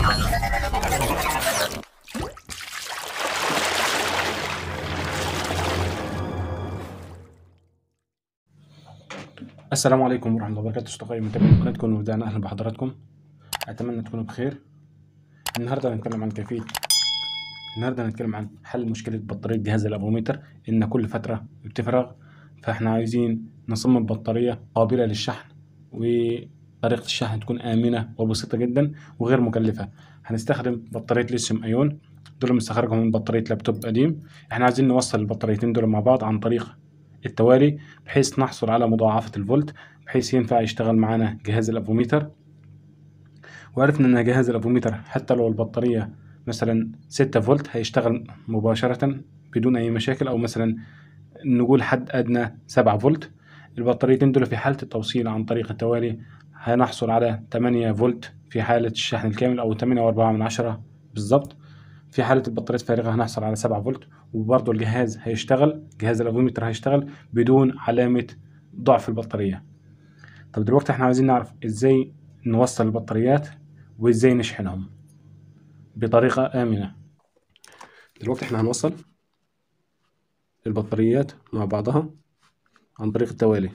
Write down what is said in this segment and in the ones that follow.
السلام عليكم ورحمة الله وبركاته أصدقائي متابعين قناتكم وبدأنا أهلا بحضراتكم أتمنى تكونوا بخير النهاردة هنتكلم عن كيفية النهاردة هنتكلم عن حل مشكلة بطارية جهاز الأفوميتر إن كل فترة بتفرغ فإحنا عايزين نصمم بطارية قابلة للشحن وطريقة الشحن تكون آمنة وبسيطة جدا وغير مكلفة هنستخدم بطارية ليثيوم أيون دول مستخرجهم من بطارية لابتوب قديم إحنا عايزين نوصل البطاريتين دول مع بعض عن طريق التوالي بحيث نحصل على مضاعفة الفولت بحيث ينفع يشتغل معانا جهاز الأفوميتر وعرفنا إن جهاز الأفوميتر حتى لو البطارية مثلا ستة فولت هيشتغل مباشرة بدون أي مشاكل أو مثلا نقول حد أدنى سبعة فولت البطاريتين دول في حالة التوصيل عن طريق التوالي هنحصل على تمانية فولت في حالة الشحن الكامل أو تمانية وأربعة من عشرة بالظبط في حالة البطارية الفارغة هنحصل على سبعة فولت وبرضه الجهاز هيشتغل جهاز الأفوميتر هيشتغل بدون علامة ضعف البطارية طب دلوقتي احنا عايزين نعرف ازاي نوصل البطاريات وازاي نشحنهم بطريقة آمنة دلوقتي احنا هنوصل البطاريات مع بعضها عن طريق التوالي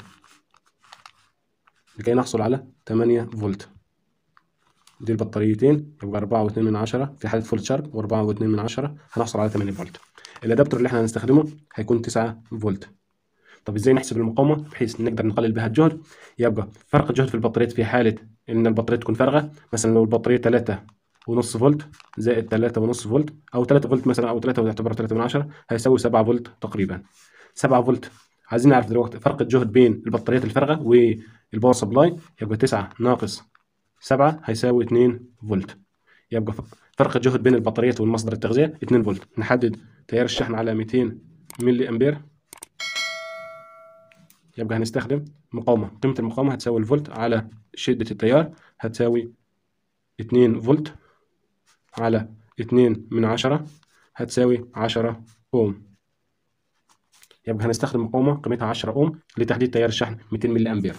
لكي نحصل على تمانية فولت دي البطاريتين يبقى أربعة واتنين من عشرة في حالة فول شارج وأربعة واتنين من عشرة هنحصل على تمانية فولت الأدابتور اللي احنا هنستخدمه هيكون تسعة فولت طب ازاي نحسب المقاومة بحيث نقدر نقلل بها الجهد يبقى فرق الجهد في البطاريات في حالة إن البطارية تكون فارغة مثلا لو البطارية تلاتة ونص فولت زائد تلاتة ونص فولت أو تلاتة فولت مثلا أو تلاتة وتعتبر تلاتة من عشرة هيساوي سبعة فولت تقريبا سبعة فولت عايزين نعرف دلوقتي فرق الجهد بين البطاريات الفارغة والباور سبلاي يبقى تسعة ناقص سبعة هيساوي اتنين فولت يبقى فرق الجهد بين البطاريات والمصدر التغذية اتنين فولت نحدد تيار الشحن على ميتين ملي أمبير يبقى هنستخدم مقاومة قيمة المقاومة هتساوي الفولت على شدة التيار هتساوي اتنين فولت على اتنين من عشرة هتساوي عشرة أوم يبقى هنستخدم مقاومة قيمتها عشرة أوم لتحديد تيار الشحن ميتين ملي أمبير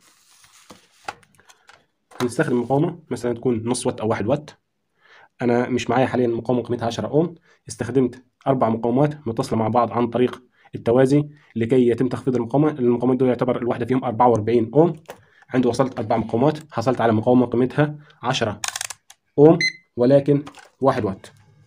هنستخدم مقاومة مثلا تكون نص وات أو واحد وات أنا مش معايا حاليا مقاومة قيمتها عشرة أوم استخدمت أربع مقاومات متصلة مع بعض عن طريق التوازي لكي يتم تخفيض المقاومة المقاومات دول يعتبر الواحدة فيهم 44 أوم عندي وصلت أربع مقاومات حصلت على مقاومة قيمتها 10 أوم ولكن واحد وات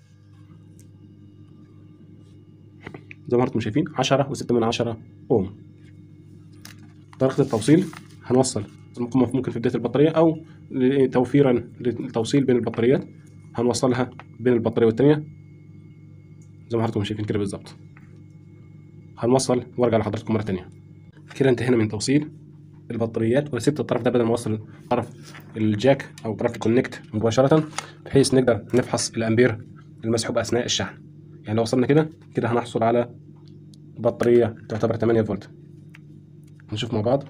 زي ما انتم شايفين 10 و6 من 10 أوم طريقة التوصيل هنوصل المقاومة ممكن في بداية البطارية أو توفيرا للتوصيل بين البطاريات هنوصلها بين البطارية والتانية زي ما انتم شايفين كده بالظبط هنوصل وارجع لحضراتكم مره تانية كده انتهينا من توصيل البطاريات وسبت الطرف ده بدل ما اوصل طرف الجاك او طرف الكونكت مباشره بحيث نقدر نفحص الامبير المسحوب اثناء الشحن يعني لو وصلنا كده كده هنحصل على بطاريه تعتبر 8 فولت نشوف مع بعض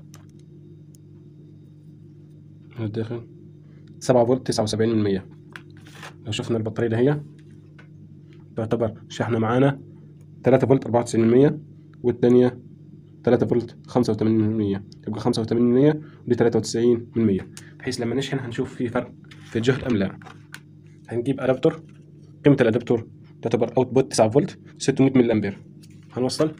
من الداخل 7 فولت 79 من 100 لو شفنا البطاريه ده هي تعتبر شحنه معانا 3 فولت 94 من 100 والثانية 3 فولت 85 من 100 يبقى 85 من 100 ودي 93 من 100 بحيث لما نشحن هنشوف في فرق في الجهد أم لا هنجيب أدابتور قيمة الأدابتور تعتبر أوتبوت 9 فولت 600 ملي أمبير هنوصل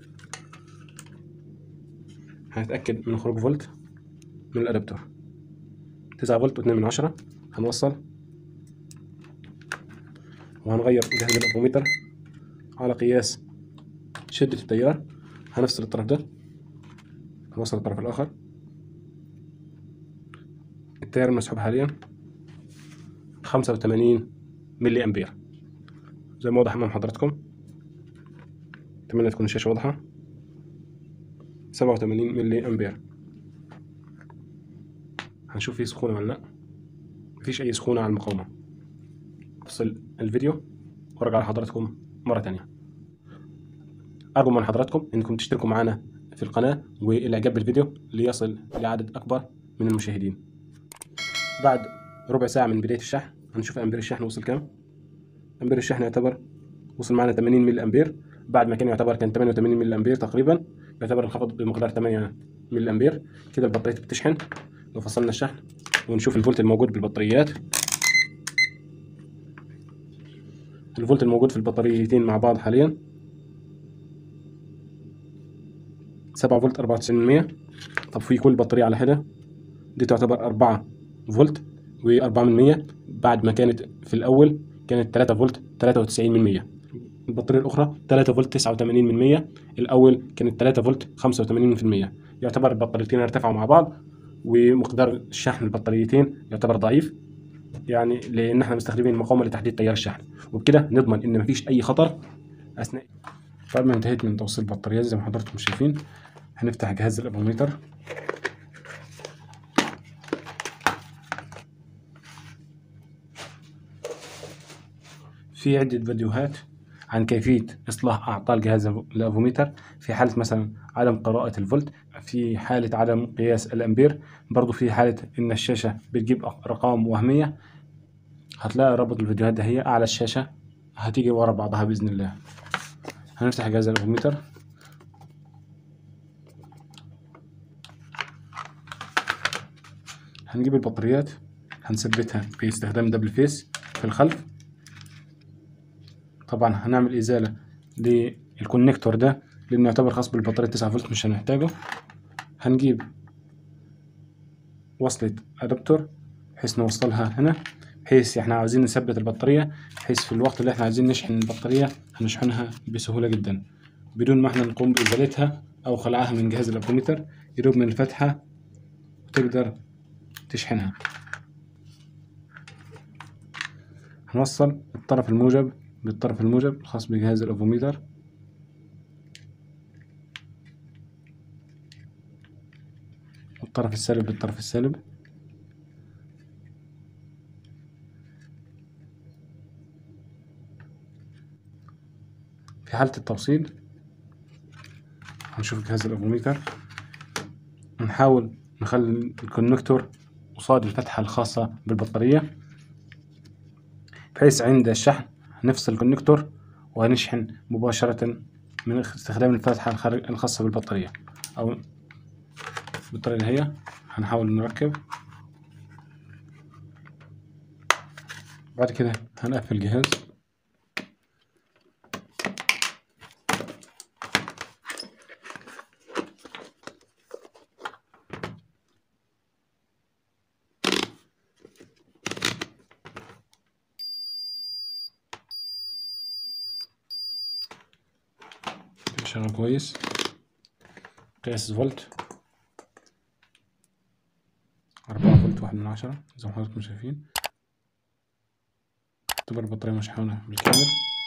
هنتأكد من خروج فولت من الأدابتور 9 فولت و2 من 10 هنوصل وهنغير جهاز الأفوميتر على قياس شدة التيار هنفصل الطرف ده هنوصل الطرف الآخر التيار المسحوب حاليا خمسة وتمانين ملي أمبير زي ما واضح أمام حضراتكم أتمنى تكون الشاشة واضحة سبعة وتمانين ملي أمبير هنشوف فيه سخونة ولا لأ مفيش أي سخونة على المقاومة أفصل الفيديو وأرجع لحضراتكم مرة تانية أرجو من حضراتكم إنكم تشتركوا معنا في القناة والإعجاب بالفيديو ليصل لعدد أكبر من المشاهدين بعد ربع ساعة من بداية الشحن هنشوف أمبير الشحن وصل كام أمبير الشحن يعتبر وصل معنا 80 ملي أمبير بعد ما كان يعتبر كان 88 ملي أمبير تقريبا يعتبر انخفض بمقدار 8 ملي أمبير كده البطارية بتشحن لو فصلنا الشحن ونشوف الفولت الموجود بالبطاريات الفولت الموجود في البطاريتين مع بعض حاليا سبعة فولت أربعة وتسعين من مية طب في كل بطارية على حدة دي تعتبر أربعة فولت وأربعة من مية بعد ما كانت في الأول كانت تلاتة فولت تلاتة وتسعين من مية البطارية الأخرى تلاتة فولت تسعة وتمانين من مية الأول كانت تلاتة فولت خمسة وتمانين في المية يعتبر البطاريتين ارتفعوا مع بعض ومقدار شحن البطاريتين يعتبر ضعيف يعني لان احنا مستخدمين مقاومه لتحديد تيار الشحن وبكده نضمن ان مفيش اي خطر اثناء بعد ما انتهيت من توصيل البطاريات زي ما حضراتكم شايفين هنفتح جهاز الافوميتر في عدة فيديوهات عن كيفية إصلاح أعطال جهاز الأفوميتر في حالة مثلا عدم قراءة الفولت في حالة عدم قياس الأمبير برضو في حالة إن الشاشة بتجيب أرقام وهمية هتلاقي رابط الفيديوهات ده هي أعلى الشاشة هتيجي ورا بعضها بإذن الله هنفتح جهاز الأفوميتر هنجيب البطاريات هنثبتها باستخدام دبل فيس في الخلف طبعا هنعمل ازاله للكونكتور ده لانه يعتبر خاص بالبطاريه 9 فولت مش هنحتاجه هنجيب وصلة ادابتور بحيث نوصلها هنا بحيث احنا عاوزين نثبت البطارية بحيث في الوقت اللي احنا عايزين نشحن البطارية هنشحنها بسهولة جدا بدون ما احنا نقوم بإزالتها أو خلعها من جهاز الأبوميتر يدوب من الفتحة وتقدر تشحنها هنوصل الطرف الموجب بالطرف الموجب الخاص بجهاز الأفوميتر والطرف السالب بالطرف السالب في حالة التوصيل هنشوف جهاز الأفوميتر نحاول نخلي الكونكتور قصاد الفتحة الخاصة بالبطارية بحيث عند الشحن نفصل الكونكتور وهنشحن مباشرة من استخدام الفتحة الخاصة بالبطارية أو بالطريقة اللي هي هنحاول نركب بعد كده هنقفل الجهاز شغال كويس قياس فولت أربعة فولت واحد من عشرة زي ما حضراتكم شايفين تعتبر البطارية مشحونة بالكامل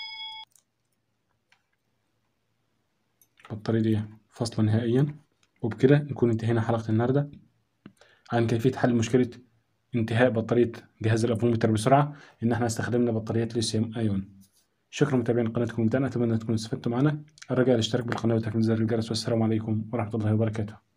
البطارية دي فاصلة نهائيا وبكده نكون انتهينا حلقة النهاردة عن كيفية حل مشكلة انتهاء بطارية جهاز الأفوميتر بسرعة إن احنا استخدمنا بطاريات ليثيوم أيون شكرا متابعين قناتكم الممتعة أتمنى تكونوا استفدتوا معنا الرجاء الاشتراك بالقناة وتفعيل زر الجرس والسلام عليكم ورحمة الله وبركاته